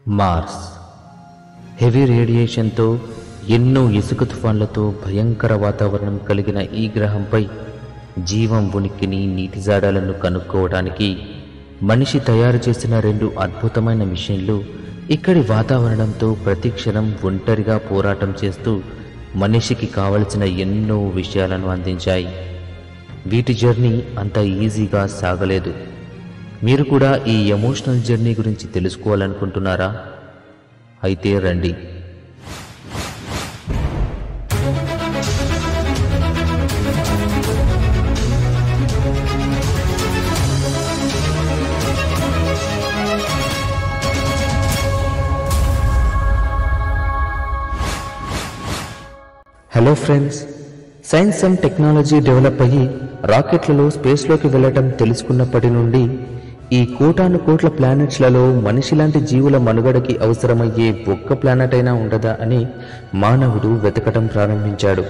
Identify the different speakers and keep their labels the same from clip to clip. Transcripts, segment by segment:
Speaker 1: Mars heavy రేడియేషన్తో ఎన్నో ఇసుక తుఫాన్లతో భయంకర వాతావరణం కలిగిన ఈ గ్రహంపై జీవం ఉనికిని నీటి జాడాలను కనుక్కోవడానికి మనిషి తయారు చేసిన రెండు అద్భుతమైన మిషన్లు ఇక్కడి వాతావరణంతో ప్రతిక్షణం ఒంటరిగా పోరాటం చేస్తూ మనిషికి కావలసిన ఎన్నో విషయాలను అందించాయి వీటి జర్నీ అంత ఈజీగా సాగలేదు మీరు కూడా ఈ ఎమోషనల్ జర్నీ గురించి తెలుసుకోవాలనుకుంటున్నారా అయితే రండి hello friends science and technology develop అయ్యి రాకెట్లలో స్పేస్లోకి వెళ్ళటం తెలుసుకున్నప్పటి నుండి ఈ కోటాను కోట్ల ప్లానెట్స్లలో మనిషి లాంటి జీవుల మనుగడకి అవసరమయ్యే ఒక్క ప్లానెట్ అయినా ఉండదా అని మానవుడు వెతకటం ప్రారంభించాడు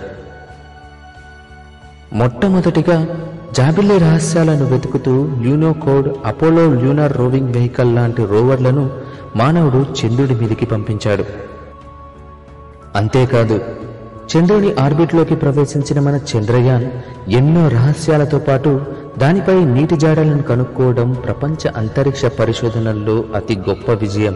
Speaker 1: మొట్టమొదటిగా జాబిల్లి రహస్యాలను వెతుకుతూ Lunokhod Apollo lunar roving vehicle లాంటి రోవర్లను మానవుడు చంద్రుడి మీదికి పంపించాడు అంతేకాదు చంద్రుని ఆర్బిట్లోకి ప్రవేశించిన మన చంద్రయాన్ ఎన్నో రహస్యాలతో పాటు దానిపై నీటి జాడలను కనుక్కోవడం ప్రపంచ అంతరిక్ష పరిశోధనల్లో అతి గొప్ప విజయం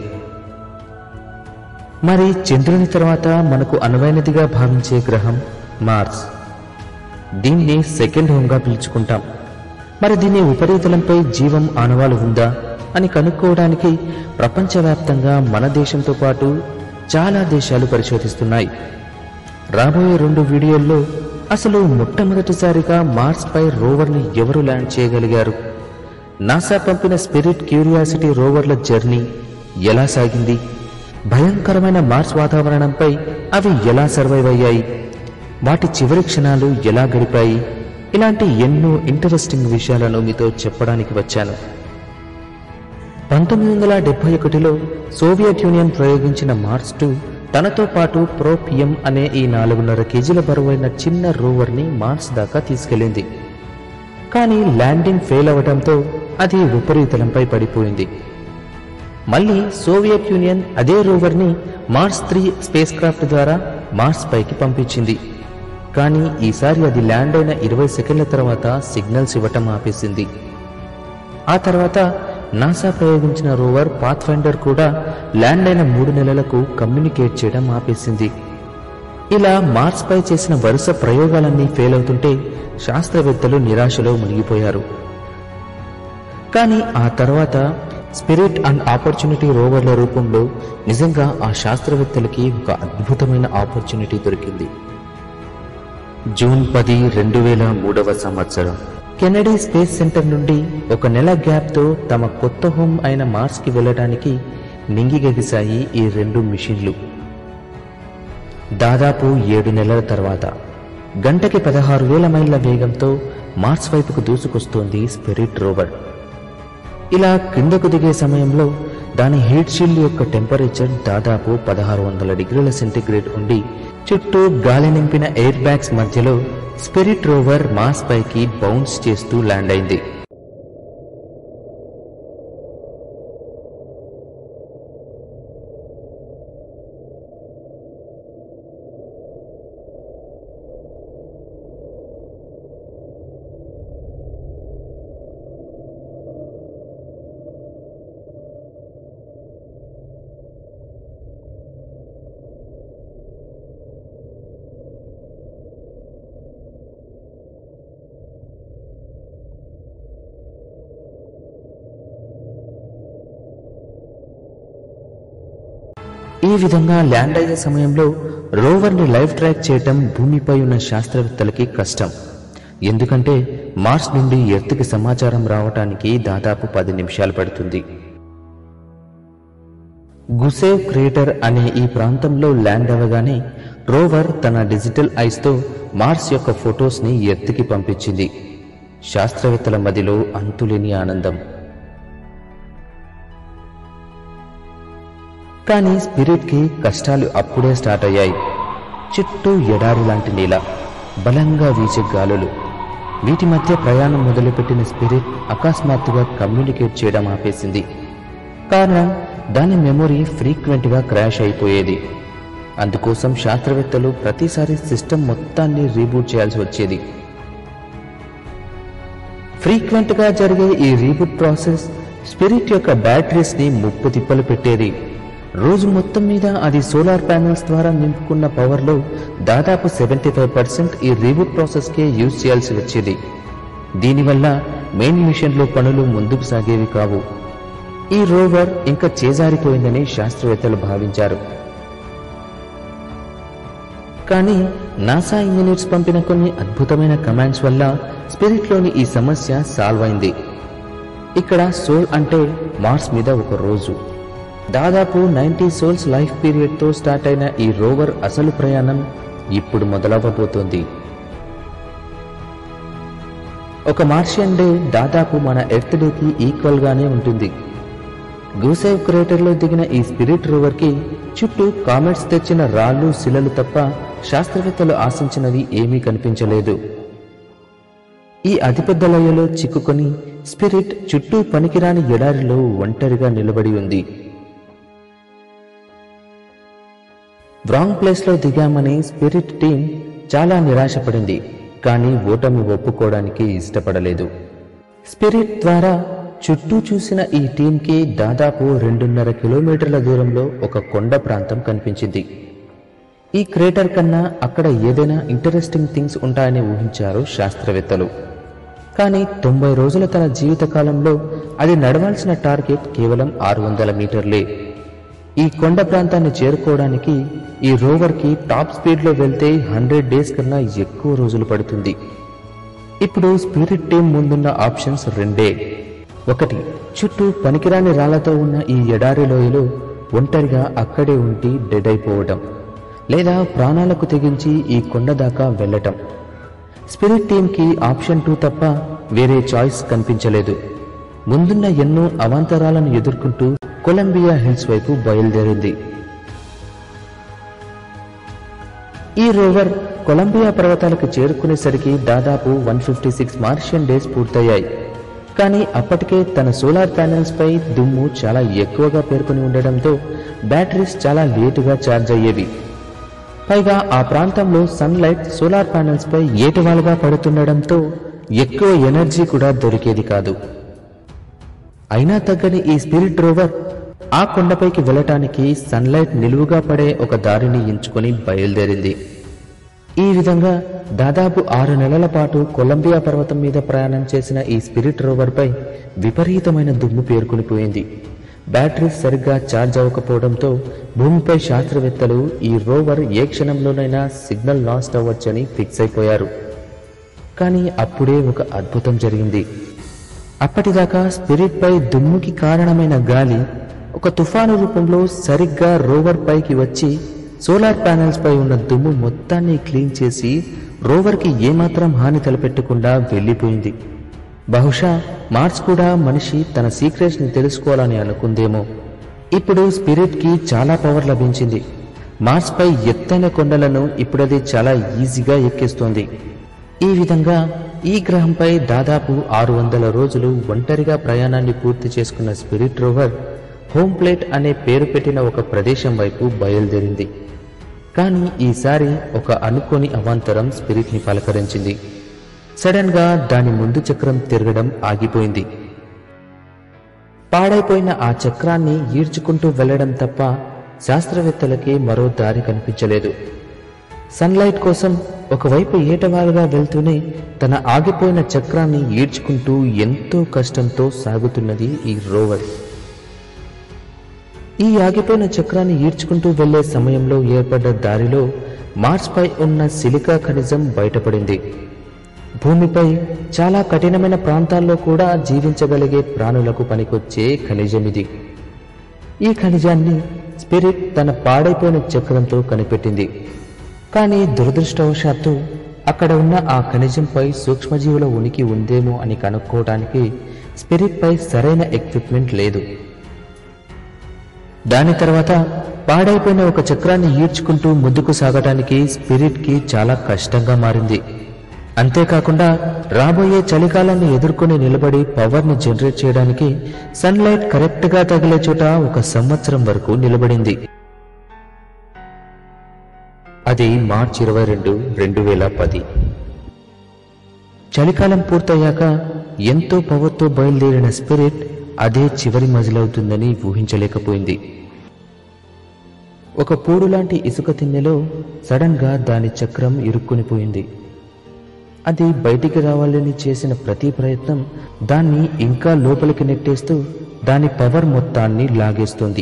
Speaker 1: మరి చంద్రుని తర్వాత మనకు అనువైనదిగా భావించే గ్రహం మార్స్ దీన్ని సెకండ్ హోమ్గా పిలుచుకుంటాం మరి దీని ఉపరితలంపై జీవం ఆనవాలు ఉందా అని కనుక్కోవడానికి ప్రపంచవ్యాప్తంగా మన దేశంతో పాటు చాలా దేశాలు పరిశోధిస్తున్నాయి రాబోయే రెండు వీడియోల్లో అసలు మొట్టమొదటిసారిగా మార్స్ పై రోవర్ని ఎవరు ల్యాండ్ చేయగలిగారు నాసా పంపిన స్పిరిట్ క్యూరియాసిటీ రోవర్ల జర్నీ ఎలా సాగింది భయంకరమైన మార్స్ వాతావరణంపై అవి ఎలా సర్వైవ్ అయ్యాయి వాటి చివరి క్షణాలు ఎలా గడిపాయి ఇలాంటి ఎన్నో ఇంట్రెస్టింగ్ విషయాలను మీతో చెప్పడానికి వచ్చాను పంతొమ్మిది వందల డెబ్బై ఒకటిలో సోవియట్ యూనియన్ ప్రయోగించిన మార్స్ టూ తనతో పాటు ప్రోపియం అనే ఈ నాలుగున్నర కేజీల బరువైన చిన్న రోవర్ని మార్స్ దాకా తీసుకెళ్ళింది కానీ ల్యాండింగ్ ఫెయిల్ అవడంతో అది ఉపరితలంపై పడిపోయింది మళ్ళీ సోవియట్ యూనియన్ అదే రోవర్ని మార్స్ త్రీ స్పేస్ క్రాఫ్ట్ ద్వారా మార్స్ పైకి పంపించింది కానీ ఈసారి అది ల్యాండ్ అయిన ఇరవై సెకండ్ల తర్వాత సిగ్నల్స్ ఇవ్వటం ఆపేసింది ఆ తర్వాత నాసా ప్రయోగించిన రోవర్ పాత్ ఫైండర్ కూడా ల్యాండ్ అయిన మూడు నెలలకు కమ్యూనికేట్ చేయడం ఆపేసింది ఇలా మార్స్ పై చేసిన వరుస ప్రయోగాలన్నీ ఫెయిల్ అవుతుంటే శాస్త్రవేత్తలు నిరాశలో మునిగిపోయారు కానీ ఆ తర్వాత స్పిరిట్ అండ్ ఆపర్చునిటీ రోవర్ల రూపంలో నిజంగా ఆ శాస్త్రవేత్తలకి ఒక అద్భుతమైన ఆపర్చునిటీ దొరికింది జూన్ పది రెండు వేల మూడవ సంవత్సరం కెనడీ స్పేస్ సెంటర్ నుండి ఒక నెల గ్యాప్తో తమ కొత్త హోమ్ అయిన మార్స్కి వెళ్ళడానికి నింగిగెగిశాయి ఈ రెండు మిషన్లు దాదాపు ఏడు నెలల తర్వాత గంటకి పదహారు వేల మైళ్ళ వేగంతో మార్స్ వైపుకు దూసుకొస్తోంది స్పిరిట్ రోవర్ ఇలా కిందకు దిగే సమయంలో దాని హీట్ షీల్డ్ యొక్క టెంపరేచర్ దాదాపు పదహారు వందల డిగ్రీల సెంటీగ్రేడ్ ఉండి చుట్టూ గాలి నింపిన ఎయిర్ బ్యాగ్స్ మధ్యలో స్పిరిట్ రోవర్ మాస్ పైకి బౌన్స్ చేస్తూ ల్యాండ్ అయింది ఈ విధంగా ల్యాండ్ అయ్యే సమయంలో రోవర్ని లైవ్ ట్రాక్ చేయటం భూమిపై ఉన్న శాస్త్రవేత్తలకి కష్టం ఎందుకంటే మార్స్ నుండి ఎర్త్కి సమాచారం రావటానికి దాదాపు పది నిమిషాలు పడుతుంది గుసేవ్ క్రేటర్ అనే ఈ ప్రాంతంలో ల్యాండ్ అవ్వగానే రోవర్ తన డిజిటల్ ఐస్తో మార్స్ యొక్క ఫొటోస్ని ఎర్త్కి పంపించింది శాస్త్రవేత్తల మదిలో అంతులేని ఆనందం కానీ స్పిరిట్కి కష్టాలు అప్పుడే స్టార్ట్ అయ్యాయి చుట్టూ ఎడారి లాంటి నేల బలంగా వీచే గాలులు వీటి మధ్య ప్రయాణం మొదలుపెట్టిన స్పిరిట్ అకస్మాత్తుగా కమ్యూనికేట్ చేయడం ఆపేసింది కారణం దాని మెమొరీ ఫ్రీక్వెంట్గా క్రాష్ అయిపోయేది అందుకోసం శాస్త్రవేత్తలు ప్రతిసారి సిస్టమ్ మొత్తాన్ని రీబూట్ చేయాల్సి వచ్చేది ఫ్రీక్వెంట్గా జరిగే ఈ రీబూట్ ప్రాసెస్ స్పిరిట్ యొక్క బ్యాటరీస్ ని ముప్పు తిప్పలు పెట్టేది రోజు మొత్తం మీద అది సోలార్ ప్యానెల్స్ ద్వారా నింపుకున్న పవర్లో దాదాపు సెవెంటీ ఫైవ్ పర్సెంట్ ఈ రీబూట్ ప్రాసెస్కే యూజ్ చేయాల్సి వచ్చేది దీనివల్ల మెయిన్ మిషన్లో పనులు ముందుకు సాగేవి కావు ఈ రోవర్ ఇంకా చేజారిపోయిందని శాస్త్రవేత్తలు భావించారు కానీ నాసా ఇంజనీర్స్ పంపిన కొన్ని అద్భుతమైన కమాండ్స్ వల్ల స్పిరిట్లోని ఈ సమస్య సాల్వ్ అయింది ఇక్కడ సోల్ అంటే మార్స్ మీద ఒక రోజు దాదాపు నైంటీ సోల్స్ లైఫ్ పీరియడ్తో స్టార్ట్ అయిన ఈ రోవర్ అసలు ప్రయాణం ఇప్పుడు మొదలవ్వబోతోంది ఒక మార్షియన్ డే దాదాపు మన ఎర్త్ డేకి ఈక్వల్ గానే ఉంటుంది గూసేవ్ క్రేటర్లో దిగిన ఈ స్పిరిట్ రోవర్కి చుట్టూ కామెట్స్ తెచ్చిన రాళ్ళు శిలలు తప్ప శాస్త్రవేత్తలు ఆశించినవి ఏమీ కనిపించలేదు ఈ అతిపెద్ద లోయలో చిక్కుకొని స్పిరిట్ చుట్టూ పనికిరాని ఎడారిలో ఒంటరిగా నిలబడి ఉంది రాంగ్ ప్లేస్లో దిగామని స్పిరిట్ టీం చాలా నిరాశపడింది కానీ ఓటమి ఒప్పుకోవడానికి ఇష్టపడలేదు స్పిరిట్ ద్వారా చుట్టూ చూసిన ఈ టీంకి దాదాపు రెండున్నర కిలోమీటర్ల దూరంలో ఒక కొండ ప్రాంతం కనిపించింది ఈ క్రేటర్ కన్నా అక్కడ ఏదైనా ఇంటరెస్టింగ్ థింగ్స్ ఉంటాయని ఊహించారు శాస్త్రవేత్తలు కానీ తొంభై రోజుల తన జీవితకాలంలో అది నడవాల్సిన టార్గెట్ కేవలం ఆరు వందల మీటర్లే ఈ కొండ ప్రాంతాన్ని చేరుకోవడానికి ఈ రోవర్కి టాప్ స్పీడ్లో వెళ్తే హండ్రెడ్ డేస్ కన్నా ఎక్కువ రోజులు పడుతుంది ఇప్పుడు స్పిరిట్ టీం ముందున్న ఆప్షన్స్ రెండే ఒకటి చుట్టూ పనికిరాని రాళ్లతో ఉన్న ఈ ఎడారి లోయలో ఒంటరిగా అక్కడే ఉండి డెడ్ అయిపోవటం లేదా ప్రాణాలకు తెగించి ఈ కొండ దాకా వెళ్ళటం స్పిరిట్ టీంకి ఆప్షన్ టూ తప్ప వేరే చాయిస్ కనిపించలేదు ముందున్న ఎన్నో అవాంతరాలను ఎదుర్కొంటూ కొలంబియా హిల్స్ వైపు బయలుదేరింది ఈ రోవర్ కొలంబియా పర్వతాలకు చేరుకునేసరికి దాదాపు one fifty six Martian days పూర్తయ్యాయి కానీ అప్పటికే తన సోలార్ ప్యానెల్స్ పై దుమ్ము చాలా ఎక్కువగా పేర్కొని ఉండడంతో బ్యాటరీస్ చాలా లేటుగా ఛార్జ్ అయ్యేవి పైగా ఆ ప్రాంతంలో సన్లైట్ సోలార్ ప్యానెల్స్ పై ఏటవాలుగా పడుతుండడంతో ఎక్కువ ఎనర్జీ కూడా దొరికేది కాదు అయినా తగ్గని ఈ స్పిరిట్ రోవర్ ఆ కొండపైకి వెళ్ళటానికి సన్లైట్ నిలువుగా పడే ఒక దారిని ఎంచుకొని బయలుదేరింది ఈ విధంగా దాదాపు ఆరు నెలల పాటు కొలంబియా పర్వతం మీద ప్రయాణం చేసిన ఈ స్పిరిట్ రోవర్పై విపరీతమైన దుమ్ము పేర్కొనిపోయింది బ్యాటరీస్ సరిగ్గా ఛార్జ్ అవ్వకపోవడంతో భూమిపై శాస్త్రవేత్తలు ఈ రోవర్ ఏ క్షణంలోనైనా సిగ్నల్ లాస్ట్ అవ్వచ్చని ఫిక్స్ అయిపోయారు కానీ అప్పుడే ఒక అద్భుతం జరిగింది అప్పటిదాకా స్పిరిట్ పై దుమ్ముకి కారణమైన గాలి ఒక తుఫాను రూపంలో సరిగ్గా రోవర్ పైకి వచ్చి సోలార్ ప్యానెల్స్ పై ఉన్న దుమ్ము మొత్తాన్ని క్లీన్ చేసి రోవర్కి ఏమాత్రం హాని తలపెట్టకుండా వెళ్ళిపోయింది బహుశా మార్స్ కూడా మనిషి తన సీక్రెట్స్ ని తెలుసుకోవాలని అనుకుందేమో ఇప్పుడు స్పిరిట్ కి చాలా పవర్ లభించింది మార్స్ పై ఎత్తైన కొండలను ఇప్పుడది చాలా ఈజీగా ఎక్కిస్తోంది ఈ విధంగా ఈ గ్రహంపై దాదాపు ఆరు వందల రోజులు ఒంటరిగా ప్రయాణాన్ని పూర్తి చేసుకున్న స్పిరిట్ రోవర్ హోమ్ ప్లేట్ అనే పేరు పెట్టిన ఒక ప్రదేశం వైపు బయలుదేరింది కానీ ఈసారి ఒక అనుకోని అవాంతరం స్పిరిట్ ని పలకరించింది సడన్ గా దాని ముందు చక్రం తిరగడం ఆగిపోయింది పాడైపోయిన ఆ చక్రాన్ని ఈడ్చుకుంటూ వెళ్ళడం తప్ప శాస్త్రవేత్తలకి మరో దారి కనిపించలేదు సన్లైట్ కోసం ఒకవైపు ఏటవాలుగా వెళ్తూనే తన ఆగిపోయిన చక్రాన్ని ఈడ్చుకుంటూ ఎంతో కష్టంతో సాగుతున్నది ఈ రోవర్ ఈ ఆగిపోయిన చక్రాన్ని ఈడ్చుకుంటూ వెళ్లే సమయంలో ఏర్పడ్డ దారిలో మార్స్ పై ఉన్న సిలికా ఖనిజం బయటపడింది భూమిపై చాలా కఠినమైన ప్రాంతాల్లో కూడా జీవించగలిగే ప్రాణులకు పనికొచ్చే ఖనిజం ఇది ఈ ఖనిజాన్ని స్పిరిట్ తన పాడైపోయిన చక్రంతో కనిపెట్టింది కానీ దురదృష్టవశాత్తు అక్కడ ఉన్న ఆ ఖనిజంపై సూక్ష్మజీవుల ఉనికి ఉందేమో అని కనుక్కోవడానికి స్పిరిట్పై సరైన ఎక్విప్మెంట్ లేదు దాని తర్వాత పాడైపోయిన ఒక చక్రాన్ని ఈడ్చుకుంటూ ముందుకు సాగటానికి స్పిరిట్కి చాలా కష్టంగా మారింది అంతేకాకుండా రాబోయే చలికాలాన్ని ఎదుర్కొని నిలబడి పవర్ని జనరేట్ చేయడానికి సన్లైట్ కరెక్ట్గా తగిలే చోట ఒక సంవత్సరం వరకు నిలబడింది అది మార్చి ఇరవై రెండు రెండు వేల పది చలికాలం పూర్తయ్యాక ఎంతో పవర్తో బయలుదేరిన స్పిరిట్ అదే చివరి మజిలవుతుందని ఊహించలేకపోయింది ఒక పూడు లాంటి ఇసుక తిన్నెలో సడన్గా దాని చక్రం ఇరుక్కునిపోయింది అది బయటికి రావాలని చేసిన ప్రతి ప్రయత్నం దాన్ని ఇంకా లోపలికి నెట్టేస్తూ దాని పవర్ మొత్తాన్ని లాగేస్తుంది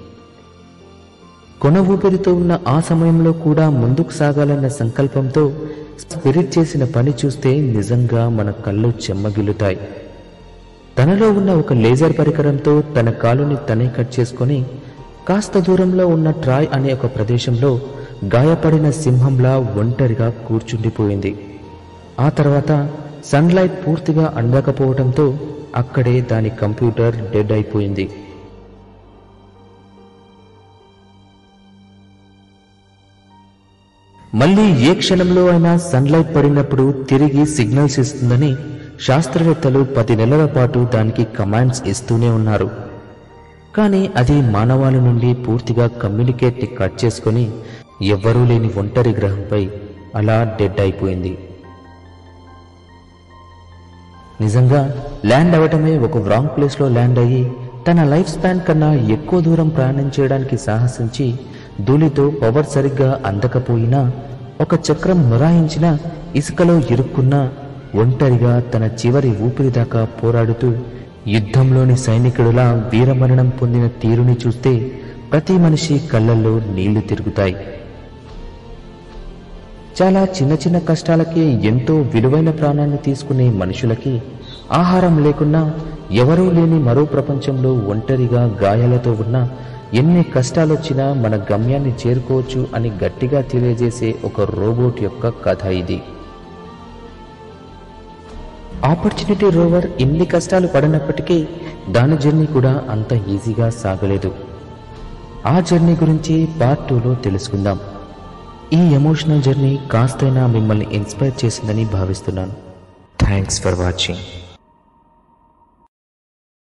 Speaker 1: కొన ఊపిరితో ఉన్న ఆ సమయంలో కూడా ముందుకు సాగాలన్న సంకల్పంతో స్పిరిట్ చేసిన పని చూస్తే నిజంగా మన కళ్ళు చెమ్మగిల్లుతాయి తనలో ఉన్న ఒక లేజర్ పరికరంతో తన కాలుని తనే కట్ చేసుకొని కాస్త దూరంలో ఉన్న ట్రాయ్ అనే ఒక ప్రదేశంలో గాయపడిన సింహంలా ఒంటరిగా కూర్చుండిపోయింది ఆ తర్వాత సన్లైట్ పూర్తిగా అందకపోవడంతో అక్కడే దాని కంప్యూటర్ డెడ్ అయిపోయింది మళ్ళీ ఏ క్షణంలో అయినా సన్లైట్ పడినప్పుడు తిరిగి సిగ్నల్స్ ఇస్తుందని శాస్త్రవేత్తలు పది నెలల పాటు దానికి కమాండ్స్ ఇస్తూనే ఉన్నారు కానీ అది మానవాళి నుండి పూర్తిగా కమ్యూనికేట్ని కట్ చేసుకొని ఎవ్వరూ లేని ఒంటరి గ్రహంపై అలా డెడ్ అయిపోయింది నిజంగా ల్యాండ్ అవటమే ఒక రాంగ్ ప్లేస్లో ల్యాండ్ అయ్యి తన లైఫ్ స్పాన్ కన్నా ఎక్కువ దూరం ప్రయాణం చేయడానికి సాహసించి ధూళితో పవర్ సరిగ్గా అందకపోయినా ఒక చక్రం మొరాయించిన ఇసుకలో ఇరుక్కున్న ఒంటరిగా తన చివరి ఊపిరి దాకా పోరాడుతూ యుద్ధంలోని సైనికుడిలా వీరమరణం పొందిన తీరుని చూస్తే ప్రతి మనిషి కళ్ళల్లో నీళ్లు తిరుగుతాయి చాలా చిన్న చిన్న కష్టాలకి ఎంతో విలువైన ప్రాణాన్ని తీసుకునే మనుషులకి ఆహారం లేకున్నా ఎవరూ లేని మరో ప్రపంచంలో ఒంటరిగా గాయాలతో ఉన్న ఎన్ని కష్టాలొచ్చినా మన గమ్యాన్ని చేరుకోవచ్చు అని గట్టిగా తెలియజేసే ఒక రోబోట్ యొక్క కథ ఇది ఆపర్చునిటీ రోవర్ ఇన్ని కష్టాలు పడినప్పటికీ దాని జర్నీ కూడా అంత ఈజీగా సాగలేదు ఆ జర్నీ గురించి పార్ట్ టూలో తెలుసుకుందాం ఈ ఎమోషనల్ జర్నీ కాస్తైనా మిమ్మల్ని ఇన్స్పైర్ చేసిందని భావిస్తున్నాను థ్యాంక్స్ ఫర్ వాచింగ్